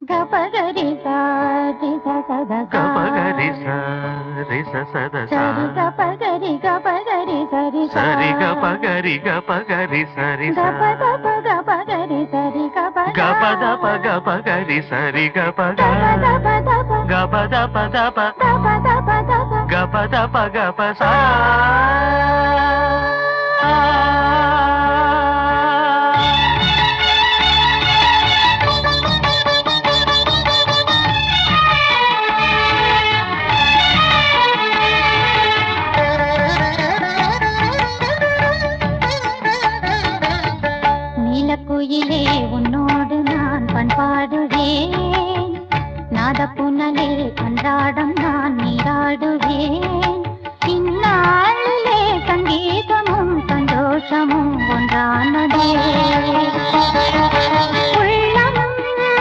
గపగరి సారి సద గపగరి సరి సద సరి గపగరి గపగరి సరి సరి గపగరి గపగరి సరి గప గప గపగరి సరి గప గప దప గపగరి సరి గప దప దప దప గప దప దప దప దప దప గప దప గప సా நீலக்குயிலே உன்னோடு நான் பண்பாடுவேன் நாதப்புனலே அன்றாடம் நான் நீராடுவேன் இந்நாளிலே சங்கீதமும் சந்தோஷமும் ஒன்றானதே உள்ளம்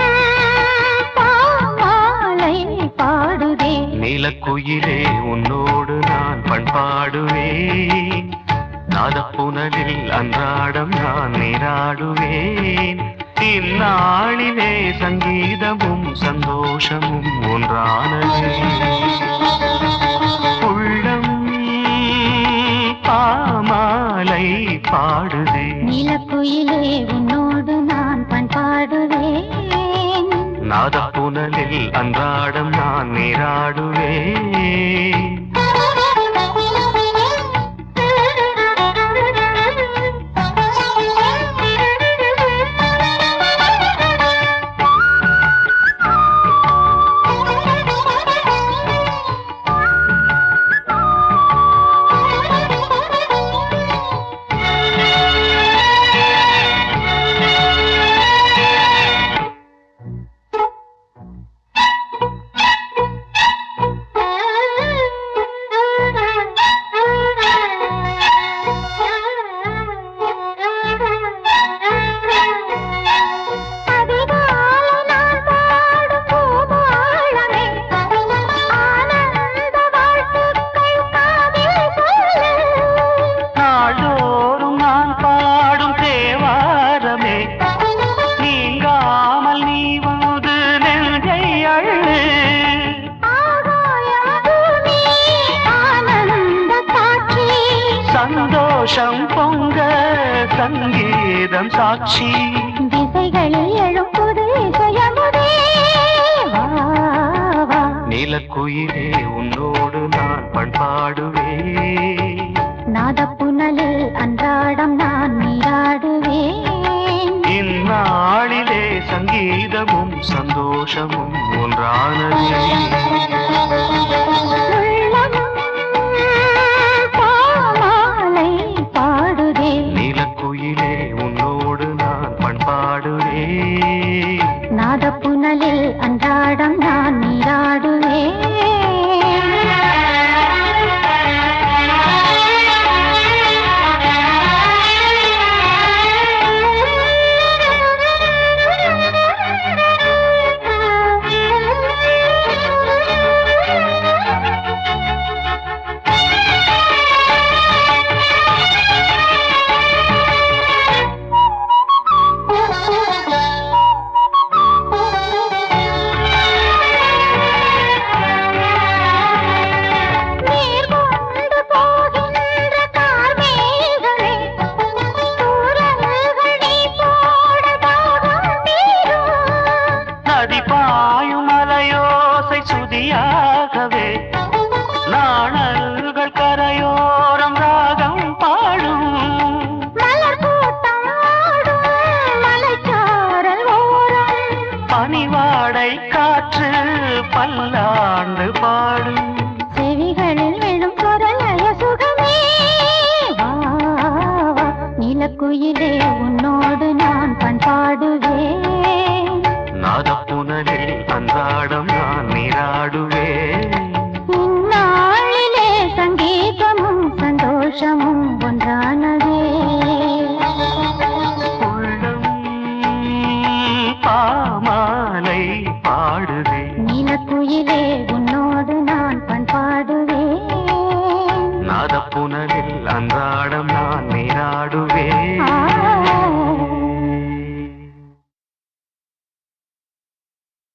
பாமாலை பாடுதே நீலக்குயிலே உன்னோடு நான் பண்பாடுவேன் நாதப்புனலில் அன்றாடம் நான் நீராடுவேன் இந்நாளிலே சங்கீதமும் சந்தோஷமும் ஒன்றானது உள்ளம் பாமாலை பாடுதே நீலக்குயிலே உன்னோடு நான் பண்பாடுவேன் நாதப்புனலில் அன்றாடம் நான் நீராடுவேன் அதிகாலை நான் பாடும் பூமாளமே, ஆனந்த வாழ்த்துக்கள் காதில் சொல்லு. நாள்தோறும் நான் பாடும் தேவாரமே நீங்காமல் நீ வந்து நெஞ்சை அள்ளு ஆகாயம் பூமி, ஆனந்த காட்சி சந்தோஷம் பொங்க சங்கீதம் சாட்சி திசைகளில் எழும் புது இசையமுதே வா வா நீலக்குயிலே உன்னோடு நான் பண்பாடுவேன் நாதப்புனலில் அன்றாடம் நான் நீராடுவேன் இந்நாளிலே சங்கீதமும் சந்தோஷமும் ஒன்றானது உள்ளமும் பாமாலை பாடுதே நீலக்குயிலே உன்னோடு நான் பண்பாடுவேன் நாதப்புனலில் அன்றாடம் நான் நீர் கொண்டு போகின்ற கார்மேகமே தூரல்கள் நீ போட தாகம் தீரும் நதி பாயும் மலையோசை சுதியாகவே நாணல்கள் கரையோரம் ராகம் பாடும் மலர் கூட்டம் ஆடும் மலைச்சாரல் ஓரம் பனிவாடை காற்று பல்லாண்டு பாடும் செவிகளில் விழும் குரலய சுகமே வா வா நீலக்குயிலே உன்னோடு நான் பண்பாடுவேன் நாதப்புனலில் அன்றாடம் நான் நீராடுவேன் இந்நாளிலே சங்கீதமும் சந்தோஷமும்